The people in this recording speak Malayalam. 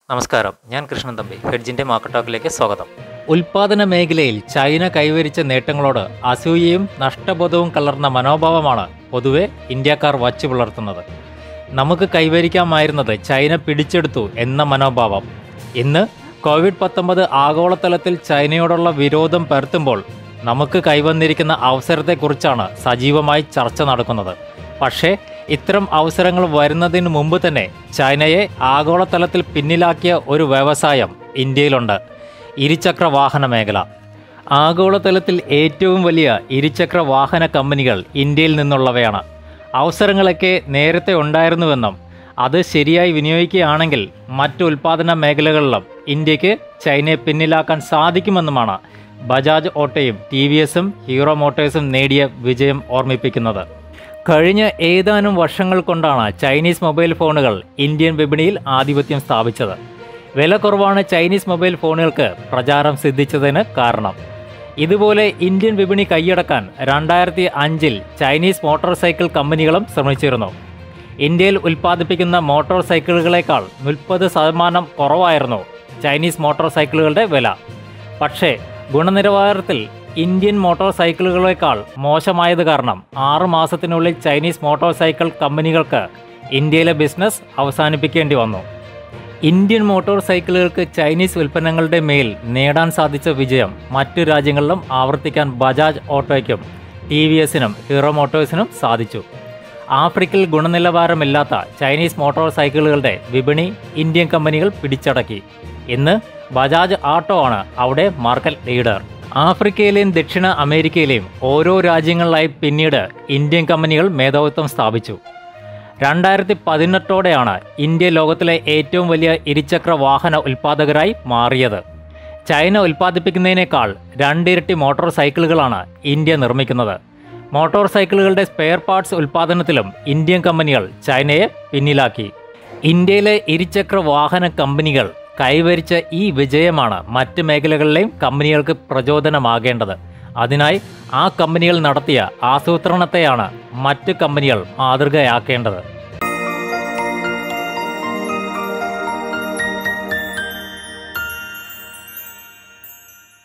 നമസ്കാരം ഞാൻ കൃഷ്ണൻ തമ്പി ഹെഡ്ജിന്റെ മാർക്കറ്റ് ടോക്കിലേക്ക് സ്വാഗതം ഉൽപാദന മേഖലയിൽ ചൈന കൈവരിച്ച നേട്ടങ്ങളോട് അസൂയയും നഷ്ടബോധവും കലർന്ന മനോഭാവമാണ് പൊതുവെ ഇന്ത്യക്കാർ വച്ചു പുലർത്തുന്നത് നമുക്ക് കൈവരിക്കാമായിരുന്നത് ചൈന പിടിച്ചെടുത്തു എന്ന മനോഭാവം ഇന്ന് കോവിഡ് പത്തൊമ്പത് ആഗോളതലത്തിൽ ചൈനയോടുള്ള വിരോധം പരത്തുമ്പോൾ നമുക്ക് കൈവന്നിരിക്കുന്ന അവസരത്തെക്കുറിച്ചാണ് സജീവമായി ചർച്ച നടക്കുന്നത് പക്ഷേ ഇത്തരം അവസരങ്ങൾ വരുന്നതിന് മുമ്പ് തന്നെ ചൈനയെ ആഗോളതലത്തിൽ പിന്നിലാക്കിയ ഒരു വ്യവസായം ഇന്ത്യയിലുണ്ട് ഇരുചക്ര വാഹന മേഖല ആഗോളതലത്തിൽ ഏറ്റവും വലിയ ഇരുചക്ര വാഹന കമ്പനികൾ ഇന്ത്യയിൽ നിന്നുള്ളവയാണ് അവസരങ്ങളൊക്കെ നേരത്തെ ഉണ്ടായിരുന്നുവെന്നും അത് ശരിയായി വിനിയോഗിക്കുകയാണെങ്കിൽ മറ്റു ഉൽപ്പാദന മേഖലകളിലും ഇന്ത്യക്ക് ചൈനയെ പിന്നിലാക്കാൻ സാധിക്കുമെന്നുമാണ് ബജാജ് ഓട്ടോയും ടി വി എസും ഹീറോ മോട്ടോഴ്സും നേടിയ വിജയം ഓർമ്മിപ്പിക്കുന്നത് കഴിഞ്ഞ ഏതാനും വർഷങ്ങൾ കൊണ്ടാണ് ചൈനീസ് മൊബൈൽ ഫോണുകൾ ഇന്ത്യൻ വിപണിയിൽ ആധിപത്യം സ്ഥാപിച്ചത് വില കുറവാണ് ചൈനീസ് മൊബൈൽ ഫോണുകൾക്ക് പ്രചാരം സിദ്ധിച്ചതിന് കാരണം ഇതുപോലെ ഇന്ത്യൻ വിപണി കൈയടക്കാൻ രണ്ടായിരത്തി അഞ്ചിൽ ചൈനീസ് മോട്ടോർ സൈക്കിൾ കമ്പനികളും ശ്രമിച്ചിരുന്നു ഇന്ത്യയിൽ ഉൽപ്പാദിപ്പിക്കുന്ന മോട്ടോർ സൈക്കിളുകളേക്കാൾ മുപ്പത് ശതമാനം കുറവായിരുന്നു ചൈനീസ് മോട്ടോർ സൈക്കിളുകളുടെ വില പക്ഷേ ഗുണനിലവാരത്തിൽ ഇന്ത്യൻ മോട്ടോർ സൈക്കിളുകളേക്കാൾ മോശമായത് കാരണം ആറ് മാസത്തിനുള്ളിൽ ചൈനീസ് മോട്ടോർ സൈക്കിൾ കമ്പനികൾക്ക് ഇന്ത്യയിലെ ബിസിനസ് അവസാനിപ്പിക്കേണ്ടി വന്നു ഇന്ത്യൻ മോട്ടോർ സൈക്കിളുകൾക്ക് ചൈനീസ് ഉൽപ്പന്നങ്ങളുടെ മേൽ നേടാൻ സാധിച്ച വിജയം മറ്റു രാജ്യങ്ങളിലും ആവർത്തിക്കാൻ ബജാജ് ഓട്ടോയ്ക്കും ടി വി എസിനും ഹീറോ മോട്ടോഴ്സിനും സാധിച്ചു ആഫ്രിക്കയിൽ ഗുണനിലവാരമില്ലാത്ത ചൈനീസ് മോട്ടോർ സൈക്കിളുകളുടെ വിപണി ഇന്ത്യൻ കമ്പനികൾ പിടിച്ചടക്കി ഇന്ന് ബജാജ് ആട്ടോ ആണ് അവിടെ മാർക്കറ്റ് ലീഡർ ആഫ്രിക്കയിലെയും ദക്ഷിണ അമേരിക്കയിലെയും ഓരോ രാജ്യങ്ങളിലായി പിന്നീട് ഇന്ത്യൻ കമ്പനികൾ മേധാവിത്വം സ്ഥാപിച്ചു രണ്ടായിരത്തി പതിനെട്ടോടെയാണ് ഇന്ത്യ ലോകത്തിലെ ഏറ്റവും വലിയ ഇരുചക്ര വാഹന ഉൽപ്പാദകരായി മാറിയത് ചൈന ഉൽപ്പാദിപ്പിക്കുന്നതിനേക്കാൾ രണ്ടിരട്ടി മോട്ടോർ സൈക്കിളുകളാണ് ഇന്ത്യ നിർമ്മിക്കുന്നത് മോട്ടോർ സൈക്കിളുകളുടെ സ്പെയർ പാർട്സ് ഉൽപ്പാദനത്തിലും ഇന്ത്യൻ കമ്പനികൾ ചൈനയെ പിന്നിലാക്കി ഇന്ത്യയിലെ ഇരുചക്ര വാഹന കമ്പനികൾ കൈവരിച്ച ഈ വിജയമാണ് മറ്റ് മേഖലകളിലെയും കമ്പനികൾക്ക് പ്രചോദനമാകേണ്ടത് അതിനായി ആ കമ്പനികൾ നടത്തിയ ആസൂത്രണത്തെയാണ് മറ്റ് കമ്പനികൾ മാതൃകയാക്കേണ്ടത്